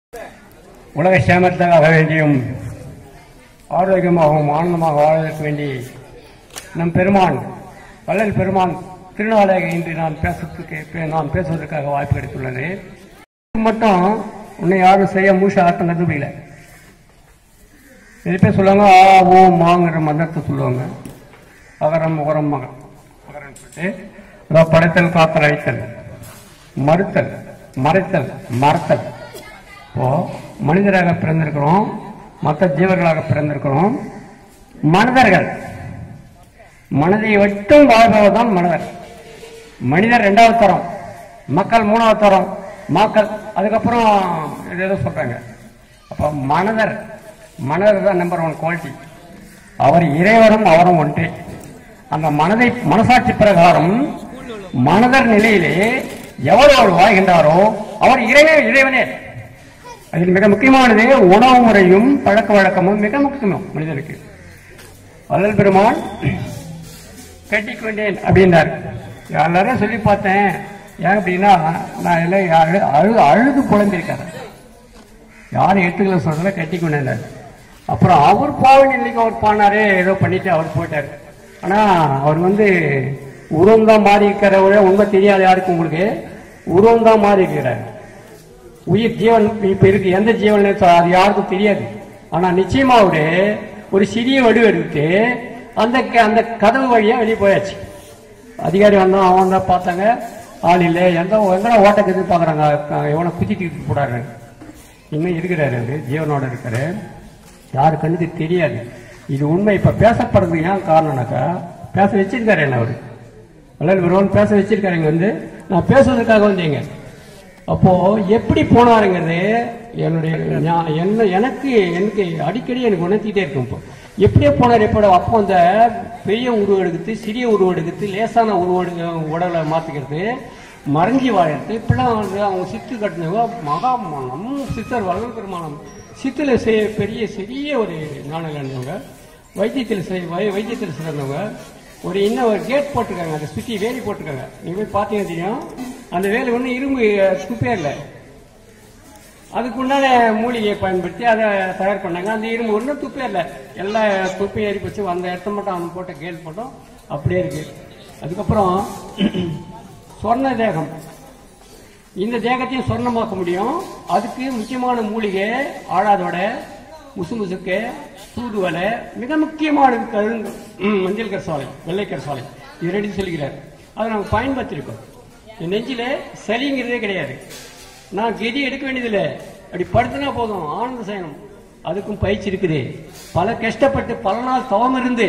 உலக சேமத்துக்காக வேண்டியும் ஆரோக்கியமாகவும் ஆனந்தமாக வாழ்வதற்கு வேண்டி நம் பெருமான் வள்ளல் பெருமான் திருநாளாக இன்று நான் பேசுவதற்கு நான் பேசுவதற்காக வாய்ப்பு கிடைத்துள்ளது மட்டும் உன்னை யாரும் செய்ய மூஷ அர்த்தம் கண்டுபிடிக்கல இது பேர் சொல்லுவாங்க ஆ ஓ மாங்கிற மந்திரத்தை சொல்லுவாங்க அகரம் உகரம் மகன் மகரன் சொல்லிட்டு அதாவது படைத்தல் காத்தல் அழித்தல் மறுத்தல் மறைத்தல் மறத்தல் இப்போ மனிதராக பிறந்திருக்கிறோம் மற்ற ஜீவர்களாக பிறந்திருக்கிறோம் மனிதர்கள் மனதை மட்டும் வாழ்பவர் தான் மனிதர் மனிதர் ரெண்டாவது தரம் மக்கள் மூணாவது தரம் மக்கள் அதுக்கப்புறம் இது ஏதோ சொல்றாங்க அப்ப மனதர் மனதர் தான் நம்பர் ஒன் குவாலிட்டி அவர் இறைவரும் அவரும் ஒன்றே அந்த மனதை மனசாட்சி பிரகாரம் மனதர் நிலையிலே எவர் அவர் வாழ்கின்றாரோ அவர் இறைவே இறைவனே அதில் மிக முக்கியமானது உணவு முறையும் பழக்க வழக்கமும் மிக முக்கியம் மனிதனுக்கு வள்ளல் பெருமான் கட்டிக்கொண்டேன் அப்படின்னாரு எல்லாரும் சொல்லி பார்த்தேன் ஏன் அப்படின்னா நான் எல்லாம் அழு அழு அழுது புலம்பிருக்காரு யாரும் எடுத்துக்கல சொல்றத கட்டிக்கொண்டேன் அப்புறம் அவர் போக இன்னைக்கு அவர் பாடினாரு ஏதோ பண்ணிட்டு அவர் போயிட்டாரு ஆனா அவர் வந்து உருவம் தான் மாறி இருக்கிறவரே உண்மை தெரியாது யாருக்கும் உங்களுக்கு உருவம் தான் மாறி இருக்கிறார் உயிர் ஜீவன் இப்ப இருக்கு எந்த ஜீவன் அது யாருக்கும் தெரியாது ஆனா நிச்சயமா அவரு ஒரு சிறிய வடிவு எடுத்து அந்த க- அந்த கதவு வழியா வெளியே போயாச்சு அதிகாரி வந்தோம் அவன் தான் பார்த்தாங்க ஆள் இல்லை எந்த எங்கடா ஓட்டக்கு எதிர்பார்க்கறாங்க எவனை குத்திட்டு போடாரு இன்னும் இருக்கிறாரு அவரு ஜீவனோட இருக்காரு யாரு கண்ணுக்கு தெரியாது இது உண்மை இப்ப பேசப்படுறதுக்கு ஏன் காரணம்னாக்கா பேச வச்சிருக்காரு என்ன அவரு வள்ளல் பெருமான் பேச வச்சிருக்காரு இங்க வந்து நான் பேசுவதற்காக வந்தீங்க அப்போ எப்படி போனாருங்கிறது என்னுடைய ஞா- என்ன எனக்கு எனக்கு அடிக்கடி எனக்கு உணர்த்திட்டே இருக்கும் இப்போ எப்படியே போனார் எப்போ அப்போ அந்த பெரிய உருவம் எடுக்கிறது சிறிய உருவம் எடுக்கிறது லேசான உருவம் எடுக்க- உடலை மாத்திக்கிறது மறைஞ்சி வாழறது இப்படிலாம் வந்து அவங்க சித்து கட்டினவங்க மகா நம்ம சித்தர் வளர் பெருமானம் சித்துல செய்ய பெரிய சிறிய ஒரு ஞானம் இருந்தவங்க வைத்தியத்தில் செய் வை வைத்தியத்தில் சிறந்தவங்க ஒரு இன்னும் ஒரு கேட் போட்டிருக்காங்க அதை சுற்றி வேலி போட்டிருக்காங்க நீங்க போய் பார்த்தீங்கன்னா தெரியும் அந்த வேலி ஒன்றும் இரும்பு துப்பே இல்லை அதுக்குண்டான மூலிகையை பயன்படுத்தி அதை தயார் பண்ணாங்க அந்த இரும்பு ஒன்றும் துப்பே இல்லை எல்லா துப்பையும் ஏறி போச்சு அந்த இடத்த மட்டும் அவன் போட்ட கேள் போட்டோம் அப்படியே இருக்கு அதுக்கப்புறம் சொர்ண தேகம் இந்த தேகத்தையும் சொர்ணமாக்க முடியும் அதுக்கு முக்கியமான மூலிகை ஆழாதோட முசு முசுக்கு தூதுவலை மிக முக்கியமானது கருங்கு ம், மஞ்சள் கரசாலை வெள்ளை கரசாலை இது ரெண்டு சொல்லிக்கிறார் அதை நாங்கள் பயன்படுத்தியிருக்கோம் என் நெஞ்சில சளிங்கிறதே கிடையாது நான் கெதி எடுக்க வேண்டியதில்லை அப்படி படுத்துனா போதும் ஆனந்த செய்யணும் அதுக்கும் பயிற்சி இருக்குது பல கஷ்டப்பட்டு பல நாள் தவம் இருந்து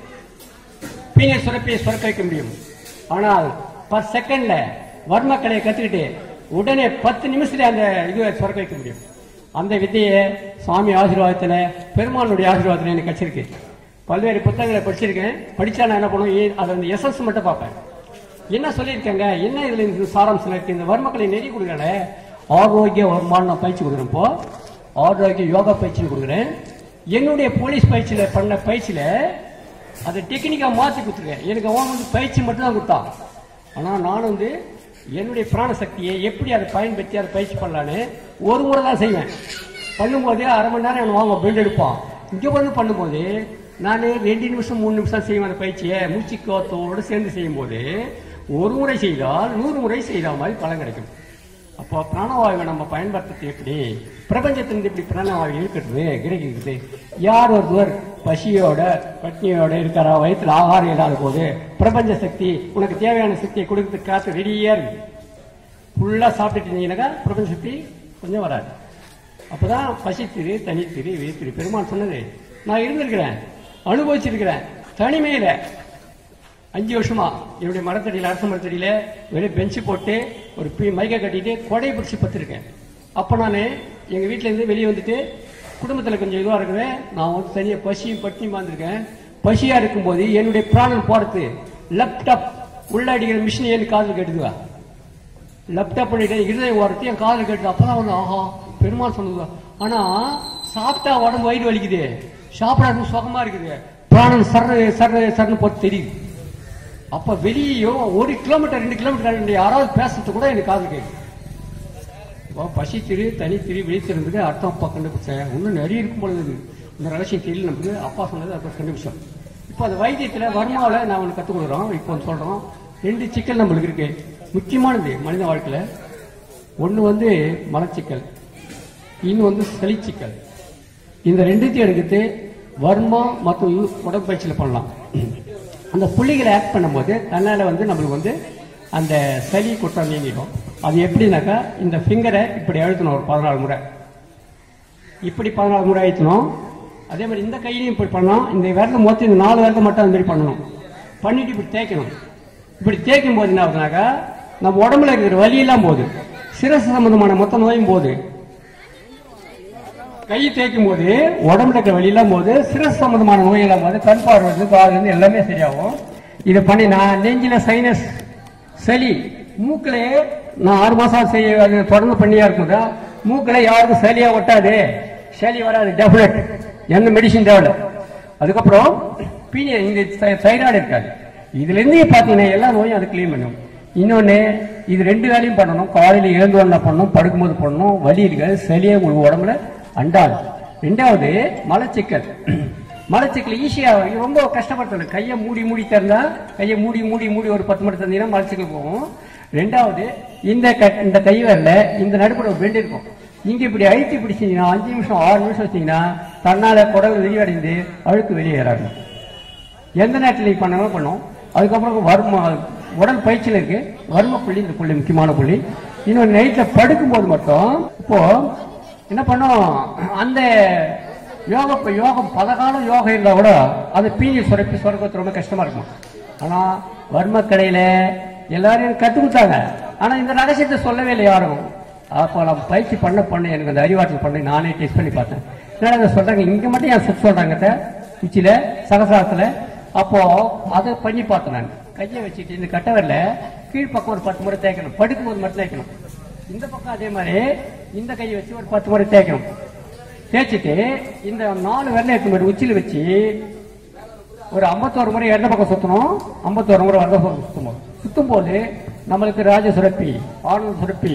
பீனை சுரப்பியை சுரக்க வைக்க முடியும் ஆனால் பத்து செகண்ட்ல வர்மக்கலையை கத்துக்கிட்டு உடனே பத்து நிமிஷத்துல அந்த இதுவை சுரக்க வைக்க முடியும் அந்த வித்தையை சுவாமி ஆசீர்வாதத்துல பெருமானுடைய ஆசீர்வாதத்துல எனக்கு கிடைச்சிருக்கு பல்வேறு புத்தகங்களை படிச்சிருக்கேன் படிச்சா நான் என்ன பண்ணுவேன் அதை அந்த எஸ்எஸ் மட்டும் பார்ப்பேன் என்ன சொல்லியிருக்காங்க என்ன இதுல இந்த சாராம்சம் இருக்கு இந்த வர்மக்களை நெறி கொடுக்கல ஆரோக்கிய வருமானம் நான் பயிற்சி கொடுக்குறேன் இப்போ ஆரோக்கிய யோகா பயிற்சி கொடுக்குறேன் என்னுடைய போலீஸ் பயிற்சியில பண்ண பயிற்சியில அதை டெக்னிக்கா மாத்தி கொடுத்துருக்கேன் எனக்கு அவன் வந்து பயிற்சி மட்டும் தான் கொடுத்தான் ஆனா நான் வந்து என்னுடைய பிராண சக்தியை எப்படி அதை பயன்படுத்தி அதை பயிற்சி பண்ணலான்னு ஒரு முறை தான் செய்வேன் பண்ணும்போது அரை மணி நேரம் எனக்கு வாங்க பில்ட் எடுப்பான் இங்க வந்து பண்ணும்போது நான் ரெண்டு நிமிஷம் மூணு நிமிஷம் செய்வேன் அந்த பயிற்சியை மூச்சு காத்தோடு சேர்ந்து செய்யும்போது ஒரு முறை செய்தால் நூறு முறை செய்த மாதிரி பலன் கிடைக்கும் அப்போ பிராணவாயுவை நம்ம பயன்படுத்துறது எப்படி பிரபஞ்சத்திலிருந்து இப்படி பிராணவாயு இருக்கிறது கிரகிக்கிறது யார் ஒருவர் பசியோட பட்னியோட இருக்கிற வயிற்றுல ஆகாரம் இல்லாத போது பிரபஞ்ச சக்தி உனக்கு தேவையான சக்தியை கொடுக்கறதுக்கு காத்து ரெடியா இருக்கு ஃபுல்லா சாப்பிட்டுட்டு இருந்தீங்கன்னாக்கா பிரபஞ்ச சக்தி கொஞ்சம் வராது அப்பதான் பசித்திரு தனித்திரு வீத்திரு பெருமான் சொன்னது நான் இருந்திருக்கிறேன் அனுபவிச்சிருக்கிறேன் தனிமையில அஞ்சு வருஷமா என்னுடைய மரத்தடியில அரச மரத்தடியில வெறும் பெஞ்சு போட்டு ஒரு பி மைக்க கட்டிட்டு கொடையை பிடிச்சி பத்திருக்கேன் அப்ப நான் எங்க வீட்ல இருந்து வெளியே வந்துட்டு குடும்பத்துல கொஞ்சம் இதுவா இருக்குது நான் வந்து தனியா பசியும் பட்டினியும் வந்திருக்கேன் பசியா இருக்கும்போது என்னுடைய பிராணன் போறது லேப்டாப் உள்ள அடிக்கிற மிஷின் ஏன் காதில் கேட்டுதுவா லேப்டாப் பண்ணிட்டு இருதய ஓரத்தை என் காதில் கேட்டு அப்பதான் வந்து ஆஹா பெருமாள் சொன்னது ஆனா சாப்பிட்டா உடம்பு வயிறு வலிக்குது சாப்பிடாது சுகமா இருக்குது பிராணன் சர்ற சர்ற சர்ன்னு போட்டு தெரியுது அப்ப வெளியும் ஒரு கிலோமீட்டர் ரெண்டு கிலோமீட்டர் யாராவது பேசுறது கூட எனக்கு காது கேட்கும் இப்போ பசி திரு தனி திரு விழித்திருந்தது அர்த்தம் அப்பா கண்டுபிடிச்சேன் இன்னும் நிறைய இருக்கும் பொழுது இந்த ரகசியம் தெரியல நமக்கு அப்பா சொன்னது அப்பா கண்டுபிடிச்சோம் இப்போ அந்த வைத்தியத்தில் வர்மாவில் நான் ஒன்று கற்றுக் கொடுக்குறோம் இப்போ வந்து சொல்கிறோம் ரெண்டு சிக்கல் நம்மளுக்கு இருக்கு முக்கியமானது மனித வாழ்க்கையில் ஒன்று வந்து மலச்சிக்கல் இன்னும் வந்து சளிச்சிக்கல் இந்த ரெண்டுத்தையும் எடுக்கிறது வர்மம் மற்றும் உடற்பயிற்சியில் பண்ணலாம் அந்த புள்ளிகளை ஆக்ட் பண்ணும்போது தன்னால் வந்து நம்மளுக்கு வந்து அந்த சளி குற்றம் நீங்கிடும் அது எப்படின்னாக்கா இந்த ஃபிங்கரை இப்படி அழுத்தணும் ஒரு பதினாலு முறை இப்படி பதினாலு முறை அழுத்தணும் அதே மாதிரி இந்த கையிலையும் இப்படி பண்ணணும் இந்த விரல மொத்தம் இந்த நாலு விரல மட்டும் அந்த மாதிரி பண்ணணும் பண்ணிட்டு இப்படி தேய்க்கணும் இப்படி தேய்க்கும் போது என்ன ஆகுதுனாக்கா நம்ம உடம்புல இருக்கிற வலியெல்லாம் போகுது சிரசு சம்பந்தமான மொத்த நோயும் போகுது கை தேய்க்கும் போது உடம்புல இருக்கிற வெளியெல்லாம் போது சிரஸ் சம்பந்தமான நோயெல்லாம் போது கண் பார்வை வந்து காது வந்து எல்லாமே சரியாகும் இதை பண்ணி நான் நெஞ்சில சைனஸ் சளி மூக்கிலே நான் ஆறு மாசம் செய்ய அது தொடர்ந்து பண்ணியா இருக்குதா மூக்கில யாருக்கும் சளியா ஒட்டாது சளி வராது டெஃபினட் எந்த மெடிசின் தேவையில்ல அதுக்கப்புறம் பீனிய இந்த தைராய்டு இருக்காது இதுல இருந்து பாத்தீங்கன்னா எல்லா நோயும் அது கிளீன் பண்ணும் இன்னொன்னு இது ரெண்டு வேலையும் பண்ணணும் காலையில எழுந்து வந்தா பண்ணணும் படுக்கும்போது பண்ணணும் வலி இருக்காது சளியே உங்களுக்கு உடம்புல அண்டாது ரெண்டாவது மலச்சிக்கல் மலச்சிக்கல் ஈஸியா ரொம்ப கஷ்டப்படுத்தணும் கையை மூடி மூடி திறந்தா கையை மூடி மூடி மூடி ஒரு பத்து மணி தந்தீங்கன்னா மலச்சிக்கல் போகும் ரெண்டாவது இந்த க- இந்த கை வரல இந்த நடுப்புற ஒரு பெண்ட் இருக்கும் நீங்க இப்படி அழுத்தி பிடிச்சீங்கன்னா அஞ்சு நிமிஷம் ஆறு நிமிஷம் வச்சீங்கன்னா தன்னால குடல் வெளியடைந்து அழுக்கு வெளியேறாது எந்த நேரத்தில் நீ பண்ணணும் பண்ணும் அதுக்கப்புறம் வர்ம உடல் பயிற்சியில் இருக்கு வர்ம புள்ளி இந்த புள்ளி முக்கியமான புள்ளி இன்னொரு நைட்ல படுக்கும்போது மட்டும் இப்போ என்ன பண்ணும் அந்த யோக யோகம் பல காலம் யோகம் இருந்தா கூட அது பீனி சுரப்பி சுரக்கிறது ரொம்ப கஷ்டமா இருக்கும் ஆனா வர்ம கடையில எல்லாரும் எனக்கு கத்து கொடுத்தாங்க ஆனா இந்த ரகசியத்தை சொல்லவே இல்லை யாரும் அப்போ நான் பயிற்சி பண்ண பண்ண எனக்கு அந்த அறிவாற்றல் பண்ணி நானே டெஸ்ட் பண்ணி பார்த்தேன் என்னடா இதை சொல்றாங்க இங்க மட்டும் ஏன் சுத்த சொல்றாங்க அத்தை? உச்சியில சகசாரத்துல அப்போ அதை பண்ணி பார்த்தேன் நான் கையை வச்சுட்டு இந்த கட்டவரில் கீழ்ப்பக்கம் ஒரு பத்து முறை தேய்க்கணும் படுக்கும்போது மட்டும் தேய்க்கணும் இந்த பக்கம் அதே மாதிரி இந்த கையை வச்சு ஒரு பத்து முறை தேய்க்கணும் தேய்ச்சிட்டு இந்த நாலு விரலை எடுத்து மாதிரி உச்சியில வச்சு ஒரு ஐம்பத்தோரு முறை இடது பக்கம் சுத்தணும் ஐம்பத்தோரு முறை வலது பக்கம் சுத்தணும் சுத்தும் போது நம்மளுக்கு ராஜ சுரப்பி ஆனந்த சுரப்பி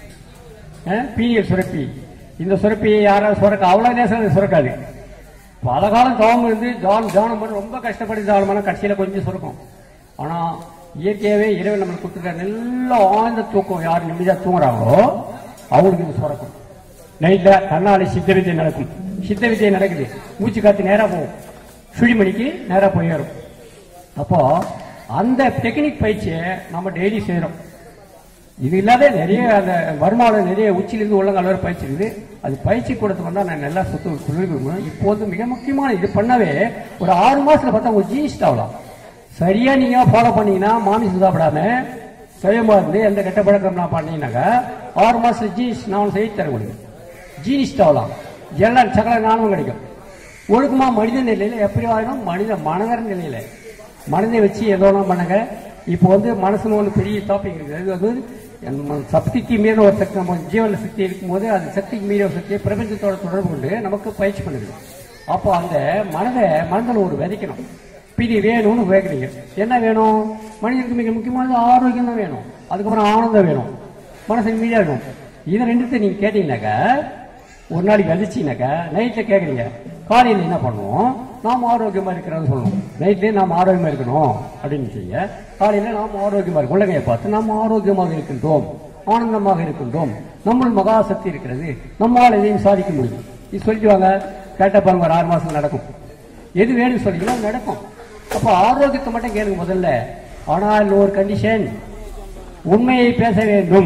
பீனியல் சுரப்பி இந்த சுரப்பி யாராவது சுரக்க அவ்வளவு நேசம் சுரக்காது பல காலம் தவம் இருந்து ஜான் ஜானம் பண்ணி ரொம்ப கஷ்டப்பட்டு ஜானம் பண்ண கடைசியில கொஞ்சம் சுரக்கும் ஆனா இயற்கையாவே இறைவன் நம்மளுக்கு கொடுத்துருக்க நல்ல ஆழ்ந்த தூக்கம் யார் நிம்மதியா தூங்குறாங்களோ அவங்களுக்கு இது சுரக்கும் நைட்ல கண்ணாடி சித்த வித்தை நடக்கும் சித்த வித்தை நடக்குது மூச்சு காத்து நேரா போகும் சுழிமணிக்கு நேரா போய் வரும் அப்போ அந்த டெக்னிக் பயிற்சியை நம்ம டெய்லி செய்யறோம் இது இல்லாத நிறைய அந்த வருமானம் நிறைய உச்சிலிருந்து உள்ளங்கால் வரை பயிற்சி இருக்குது அது பயிற்சி கூடத்துக்கு வந்தா நான் நல்லா சுத்த சொல்லி கொடுக்கணும் இப்போ வந்து மிக முக்கியமான இது பண்ணவே ஒரு ஆறு மாசத்துல பார்த்தா உங்க ஜீனிஸ்ட் ஆகலாம் சரியா நீங்க ஃபாலோ பண்ணீங்கன்னா மாமிசம் சாப்பிடாம சுயமா இருந்து எந்த கெட்ட பழக்கம் நான் பண்ணீங்கன்னாக்கா ஆறு மாசத்துல ஜீனிஸ் நான் செய்து தர முடியும் ஜீனிஸ்ட் ஆகலாம் எல்லாம் சகல ஞானமும் கிடைக்கும் ஒழுக்கமா மனித நிலையில எப்படி ஆகணும் மனித மனதர் நிலையில மனதை வச்சு ஏதோ ஒண்ணு பண்ணுங்க இப்போ வந்து மனசுல ஒன்று பெரிய டாபிக் இருக்குது அது வந்து நம்ம சக்திக்கு மீற ஒரு சக்தி நம்ம ஜீவன சக்தி இருக்கும்போது அது சக்திக்கு மீற ஒரு சக்தியை பிரபஞ்சத்தோட தொடர்பு கொண்டு நமக்கு பயிற்சி பண்ணுது அப்போ அந்த மனதை மனதில் ஒரு விதைக்கணும் பிடி வேணும்னு கேட்குறீங்க என்ன வேணும் மனிதனுக்கு மிக முக்கியமானது ஆரோக்கியம் தான் வேணும் அதுக்கப்புறம் ஆனந்தம் வேணும் மனசுக்கு மீதியா வேணும் இதை ரெண்டுத்தை நீங்க கேட்டீங்கன்னாக்கா ஒரு நாளைக்கு விதைச்சிங்கனாக்கா நைட்ல கேக்குறீங்க காலையில என்ன பண்ணுவோம் நாம் ஆரோக்கியமா இருக்கிறோம்னு சொல்லணும் நைட்லயே நாம் ஆரோக்கியமா இருக்கணும் அப்படின்னு செய்ய காலையில நாம் ஆரோக்கியமா இருக்கும் உள்ளங்கையை பார்த்து நாம் ஆரோக்கியமாக இருக்கின்றோம் ஆனந்தமாக இருக்கின்றோம் நம்மள் மகா சக்தி இருக்கிறது நம்மால் எதையும் சாதிக்க முடியும் இது சொல்லிடுவாங்க கேட்ட பாருங்க ஒரு ஆறு மாசம் நடக்கும் எது வேணும்னு சொன்னீங்கன்னா நடக்கும் அப்ப ஆரோக்கியத்தை மட்டும் கேளுங்க முதல்ல ஆனால் ஒரு கண்டிஷன் உண்மையை பேச வேண்டும்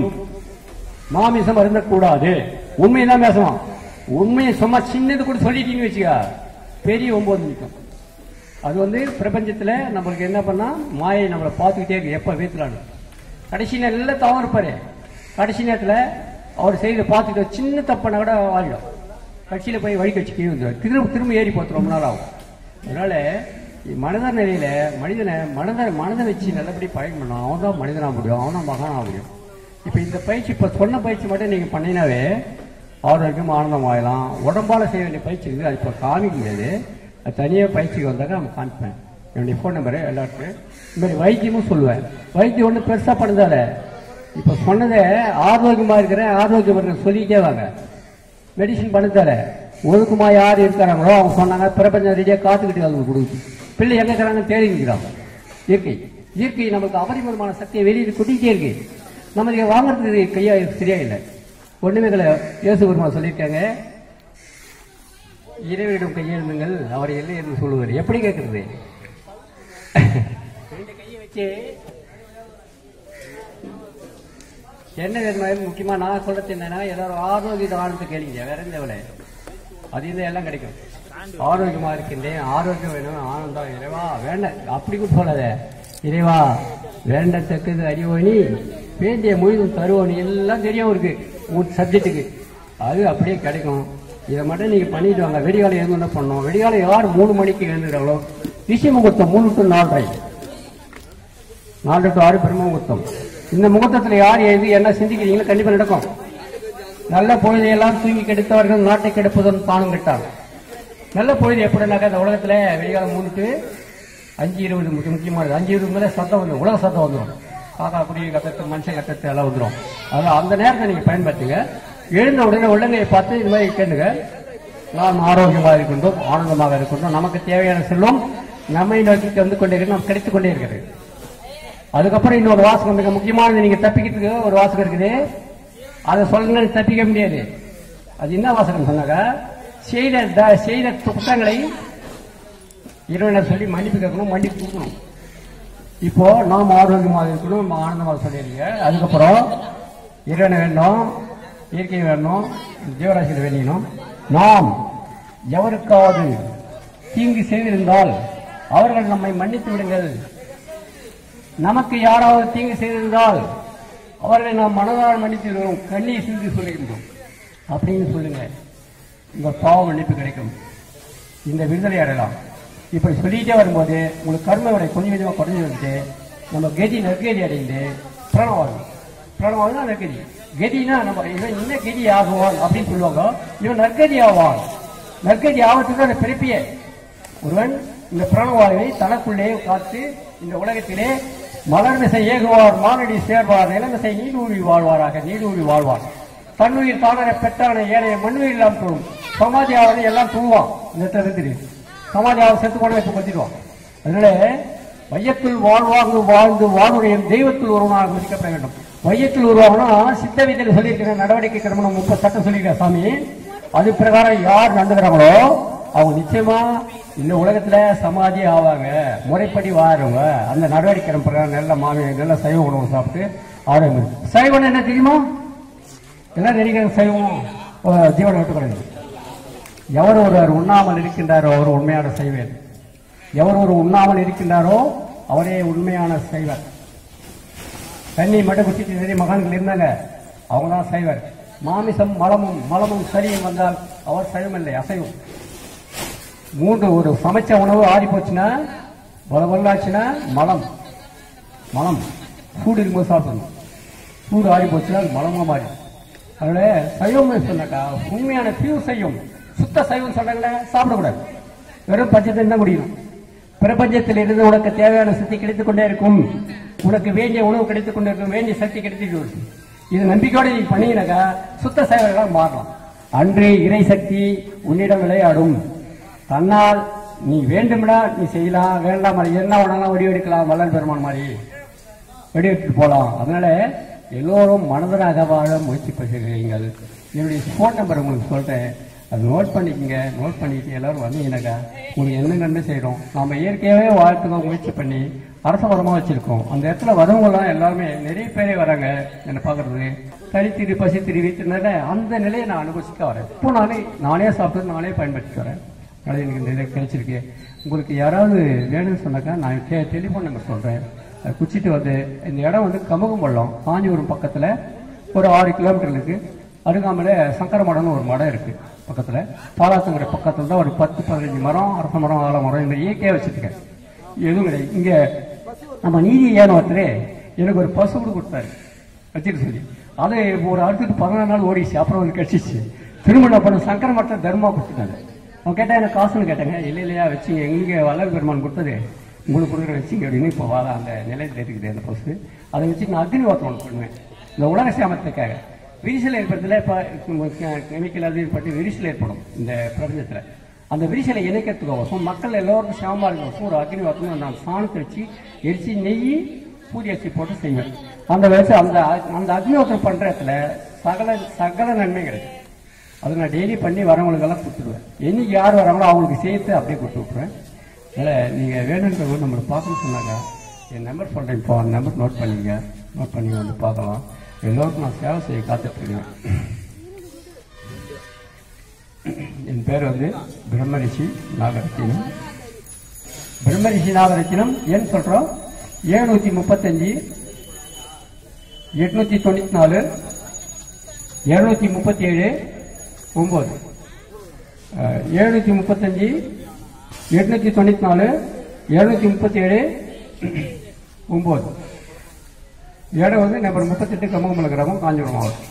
மாமிசம் அருந்தக்கூடாது உண்மையை தான் பேசணும் உண்மையை சும்மா சின்னது கூட சொல்லிட்டீங்கன்னு வச்சுக்க பெரிய ஒன்பது நிற்கும் அது வந்து பிரபஞ்சத்துல நம்மளுக்கு என்ன பண்ணா மாயை நம்மளை பார்த்துக்கிட்டே இருக்கு எப்ப வேத்துலான்னு கடைசி நேரத்தில் தவறு இருப்பாரு கடைசி நேரத்துல அவர் செய்த பார்த்துட்டு சின்ன தப்புனா கூட வாழிடும் கட்சியில போய் வழி கட்சி கீழே வந்துடும் திரும்ப திரும்ப ஏறி பார்த்து ரொம்ப நாள் ஆகும் அதனால மனிதர் நிலையில மனிதனை மனதை மனதை வச்சு நல்லபடி பழகம் பண்ணணும் அவன் தான் மனிதனாக முடியும் அவன் தான் மகானாக முடியும் இப்ப இந்த பயிற்சி இப்ப சொன்ன பயிற்சி மட்டும் நீங்க பண்ணினாவே ஆரோக்கியம் ஆனந்தம் ஆகலாம் உடம்பால செய்ய வேண்டிய பயிற்சி இருக்குது அது இப்ப காமிக்க முடியாது அது தனியாக பயிற்சிக்கு வந்தாக்க நம்ம காமிப்பேன் என்னுடைய ஃபோன் நம்பரு எல்லாருக்கும் இந்த மாதிரி வைத்தியமும் சொல்லுவேன் வைத்தியம் ஒன்றும் பெருசா பண்ணுதால இப்ப சொன்னதை ஆரோக்கியமா இருக்கிறேன் ஆரோக்கியம் இருக்கிறேன் சொல்லிட்டே வாங்க மெடிசின் பண்ணி தர ஒழுக்கமா யார் இருக்கிறாங்களோ அவங்க சொன்னாங்க பிரபஞ்சம் ரெடியா காத்துக்கிட்டு அவங்க கொடுக்குது பிள்ளை எங்க இருக்கிறாங்கன்னு தேடி இருக்கிறாங்க இயற்கை இயற்கை நமக்கு அபரிமிதமான சக்தியை வெளியில் கொட்டிக்கிட்டே இருக்கு நம்ம இதை வாங்குறதுக்கு கையா சரியா இல்லை ஒண்ணுமே கிடையாது இயேசு பெருமாள் சொல்லியிருக்காங்க இறைவனிடம் கையெழுந்துங்கள் அவர் இல்லை என்று சொல்லுவார் எப்படி கேட்கறது ரெண்டு கையை வச்சு என்ன வேணும் முக்கியமா நான் சொல்றது என்னன்னா ஏதாவது ஆரோக்கிய தானத்தை கேளுங்க வேற எந்த வேலை அது இந்த எல்லாம் கிடைக்கும் ஆரோக்கியமா இருக்கின்றேன் ஆரோக்கியம் வேணும் ஆனந்தம் இறைவா வேண்ட அப்படி கூட சொல்லாத இறைவா வேண்டத்தக்கது அறிவோனி வேண்டிய முழுதும் தருவோனி எல்லாம் தெரியும் இருக்கு உன் சப்ஜெக்ட்டுக்கு அது அப்படியே கிடைக்கும் இதை மட்டும் நீங்க பண்ணிட்டு வாங்க வெடிகாலம் எழுந்து பண்ணோம் வெடிகாலம் யார் மூணு மணிக்கு எழுந்துட்டாங்களோ ரிஷி முகூர்த்தம் மூணு டு நாலரை நாலு டு ஆறு பெருமை முகூர்த்தம் இந்த முகூர்த்தத்தில் யார் எழுதி என்ன சிந்திக்கிறீங்களோ கண்டிப்பா நடக்கும் நல்ல பொழுதையெல்லாம் தூங்கி கெடுத்தவர்கள் நாட்டை கெடுப்பதும் தானும் கெட்டார் நல்ல பொழுது எப்படின்னாக்கா இந்த உலகத்துல வெடிகாலம் மூணு to அஞ்சு இருபது முக்கிய முக்கியமானது அஞ்சு இருபது மேலே சத்தம் வந்துடும் உலக சத்தம் வந்துடும் காக்கா குருவி கத்தத்து மனுஷன் கத்தத்து எல்லாம் வந்துடும் அதான் அந்த நேரத்தை நீங்க பயன்படுத்துங்க எழுந்த உடனே உள்ளங்கையை பார்த்து இது மாதிரி கேளுங்க நாம் ஆரோக்கியமாக இருக்கின்றோம் ஆனந்தமாக இருக்கின்றோம் நமக்கு தேவையான செல்வம் நம்மை நோக்கி வந்து கொண்டே இருக்கு நமக்கு கிடைத்துக் கொண்டே இருக்கிறது அதுக்கப்புறம் இன்னொரு வாசகம் மிக முக்கியமானது நீங்க தப்பிக்கிறதுக்கு ஒரு வாசகம் இருக்குது அதை சொல்லுங்க தப்பிக்க முடியாது அது என்ன வாசகம் சொன்னாங்க செய்த த- செய்த குற்றங்களை இறைவனர் சொல்லி மன்னிப்பு கேட்கணும் மன்னிப்பு கொடுக்கணும் இப்போ நாம் ஆரோக்கியமாக இருக்கணும் நம்ம ஆனந்தமாக சொல்லிடுங்க அதுக்கப்புறம் இறைவனை வேணும் இயற்கை வேணும் ஜீவராசியில் வேணும் நாம் எவருக்காவது தீங்கு செய்திருந்தால் அவர்கள் நம்மை மன்னித்து விடுங்கள் நமக்கு யாராவது தீங்கு செய்திருந்தால் அவர்களை நாம் மனதால் மன்னித்து விடுவோம் கண்ணீர் சிந்தி சொல்லுகின்றோம் அப்படின்னு சொல்லுங்க உங்க பாவ மன்னிப்பு கிடைக்கும் இந்த விடுதலை அடையலாம் இப்படி சொல்லிட்டே வரும்போது உங்களுக்கு கர்ம விடை கொஞ்சம் கொஞ்சமாக குறைஞ்சு வந்துட்டு நம்ம கதி நற்கதி அடைந்து பிரணவாகும் பிரணவாகம் நற்கதி கதினா நம்ம இவன் என்ன கதி ஆகுவான் அப்படின்னு சொல்லுவாங்க இவன் நற்கதி ஆவான் நற்கதி ஆவத்துக்கு அந்த பிறப்பியே ஒருவன் இந்த பிரணவாயுவை தனக்குள்ளே காத்து இந்த உலகத்திலே மலர்மிசை ஏகுவார் மானடி சேர்வார் நிலமிசை நீடூழி வாழ்வாராக நீடூழி வாழ்வார் தன்னுயிர் தானரை பெற்றான ஏனைய மண்ணுயிர் இல்லாமல் தோணும் சமாதியாவது எல்லாம் தூவான் இந்த தெரிஞ்சு சமாதியாவது செத்து கொண்டு வைத்து கொத்திடுவான் அதனால வையத்தில் வாழ்வாங்கு வாழ்ந்து வாழ்வுடைய தெய்வத்தில் ஒருவனாக மதிக்கப்பட வேண்டும் வையத்தில் உருவாகணும் சித்த விதியில் சொல்லியிருக்கிற நடவடிக்கை கிரமணம் முப்பது சட்டம் சொல்லியிருக்க சாமி அது பிரகாரம் யார் நடந்துக்கிறாங்களோ அவங்க நிச்சயமா இந்த உலகத்துல சமாதி ஆவாங்க முறைப்படி வாருங்க அந்த நடவடிக்கை கிரமம் பிரகாரம் நல்ல மாமி நல்ல சைவ உணவு சாப்பிட்டு ஆரோக்கியம் சைவம் என்ன தெரியுமா எல்லாம் நினைக்கிற சைவம் அஹ், ஜீவனை விட்டுக்கூடாது எவர் ஒருவர் உண்ணாமல் இருக்கின்றாரோ அவர் உண்மையான சைவர் எவர் ஒரு உண்ணாமல் இருக்கின்றாரோ அவரே உண்மையான சைவர் தண்ணி மட்டும் குடிச்சிட்டு நிறைய மகான்கள் இருந்தாங்க அவங்க தான் சைவர் மாமிசம் மலமும் மலமும் சரியும் வந்தால் அவர் சைவம் இல்லை அசைவம் மூன்று ஒரு சமைச்ச உணவு ஆறி போச்சுன்னா பலபல்லாச்சுன்னா மலம் மலம் சூடு இருக்கும்போது சாப்பிடணும் சூடு ஆறி போச்சுன்னா அது மலமா மாறி அதனால சைவம் சொன்னாக்கா உண்மையான பியூர் சைவம் சுத்த சைவம் சொன்னாங்களே சாப்பிடக்கூடாது வெறும் பஞ்சத்தை தான் முடியும் பிரபஞ்சத்தில் இருந்து உனக்கு தேவையான சக்தி கிடைத்துக் கொண்டே இருக்கும் உனக்கு வேண்டிய உணவு கிடைத்துக் கொண்டே இருக்கும் வேண்டிய சக்தி கிடைத்துட்டு இருக்கும் இது நம்பிக்கையோட நீ பண்ணீங்கன்னாக்கா சுத்த சைவர்களாக மாறலாம் அன்று இறை சக்தி உன்னிடம் விளையாடும் தன்னால் நீ வேண்டும்னா நீ செய்யலாம் வேண்டாம் அது என்ன வேணாலும் வடி எடுக்கலாம் வள்ளல் பெருமான் மாதிரி வெடிவிட்டு போகலாம் அதனால எல்லோரும் மனதராக வாழ முயற்சி பண்ணுகிறீர்கள் என்னுடைய ஃபோன் நம்பர் உங்களுக்கு சொல்றேன் அது நோட் பண்ணிக்கங்க நோட் பண்ணிட்டு எல்லாரும் வந்தீங்கன்னாக்கா உங்களுக்கு என்ன கண்டு செய்கிறோம் நாம இயற்கையாகவே வாழ்த்துக்க முயற்சி பண்ணி அரச மரமாக வச்சிருக்கோம் அந்த இடத்துல வரவங்கலாம் எல்லாருமே நிறைய பேரே வராங்க என்னை பார்க்கறது தனித்திரு பசித்திரு வீட்டுனால அந்த நிலையை நான் அனுபவிச்சுக்க வரேன் இப்போ நானே நானே சாப்பிட்டு நானே பயன்படுத்தி வரேன் அதனால எனக்கு இந்த இது கிடைச்சிருக்கு உங்களுக்கு யாராவது வேணும்னு சொன்னாக்கா நான் கே டெலிஃபோன் நம்பர் சொல்கிறேன் அதை குச்சிட்டு வந்து இந்த இடம் வந்து கமுகம்பள்ளம் காஞ்சிபுரம் பக்கத்தில் ஒரு ஆறு கிலோமீட்டர் இருக்கு அருகாமையில் சங்கர மடம்னு ஒரு மடம் இருக்கு பக்கத்தில் பாலாத்தங்கரை பக்கத்தில் தான் ஒரு பத்து பதினஞ்சு மரம் அரச மரம் ஆல மரம் இந்த இயற்கையாக வச்சுருக்கேன் எதுவும் கிடையாது இங்கே நம்ம நீதி ஏன் ஒருத்தர் எனக்கு ஒரு பசு கூட கொடுத்தாரு வச்சுட்டு சொல்லி அது ஒரு அடுத்துட்டு பதினாறு நாள் ஓடிச்சு அப்புறம் வந்து கட்சிச்சு திருமணம் பண்ண சங்கர மட்டை தர்மா கொடுத்துட்டாங்க அவன் கேட்டா எனக்கு காசுன்னு கேட்டாங்க இல்லை இல்லையா வச்சுங்க எங்க வல்லல் பெருமான் கொடுத்தது உங்களுக்கு கொடுக்குற வச்சுங்க அப்படின்னு இப்போ வாழ அந்த நிலையத்தில் இருக்குது அந்த பசு அதை வச்சு நான் அக்னி வாத்திரம் ஒன்று பண்ணுவேன் இந்த உலக சாமத்துக்காக விரிசல் ஏற்படுறதுல இப்போ கெமிக்கல் அது ஏற்பட்டு விரிசல் ஏற்படும் இந்த பிரபஞ்சத்தில் அந்த விரிசலை இணைக்கிறதுக்கோசம் மக்கள் எல்லோருக்கும் சாமா இருக்கும் ஒரு அக்னி வரணும் நான் சாணத்தை வச்சு எரிச்சு நெய் பூரி அரிசி போட்டு செய்வேன் அந்த வயசு அந்த அந்த அக்னிஹோத்திரம் பண்றதுல சகல சகல நன்மை கிடைக்கும் அதை நான் டெய்லி பண்ணி வரவங்களுக்கெல்லாம் கொடுத்துருவேன் என்னைக்கு யார் வராங்களோ அவங்களுக்கு சேர்த்து அப்படியே கொடுத்து விட்ருவேன் அதனால் நீங்கள் வேணுன்றவங்க நம்மளை பார்க்கணும்னு சொன்னாங்க என் நம்பர் சொல்கிறேன் இப்போ அந்த நம்பர் நோட் பண்ணிங்க நோட் பண்ணி வந்து பார்க்கலாம் எல்லோருக்கும் நான் சேவை செய்ய காத்துட்ருக்கேன் என் பேர் வந்து பிரம்மரிஷி நாகரத்தினம் பிரம்மரிஷி நாகரத்தினம் ஏன்னு சொல்கிறோம் ஏழ்நூற்றி முப்பத்தஞ்சு எட்நூற்றி தொண்ணூற்றி நாலு இருநூத்தி முப்பத்தி ஏழு ஒன்பது எழுநூத்தி முப்பத்தஞ்சு எட்நூத்தி தொண்ணூத்தி நாலு எழுநூத்தி முப்பத்தி ஏழு ஒன்பது இடம் வந்து நம்பர் முப்பத்தெட்டு கம்மங்கமல கிராமம் காஞ்சிபுரம் மாவட்டம்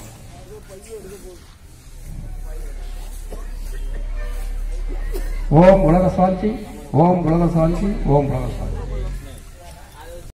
ஓம் உலக சாந்தி ஓம் உலக சாந்தி ஓம் உலக சாந்தி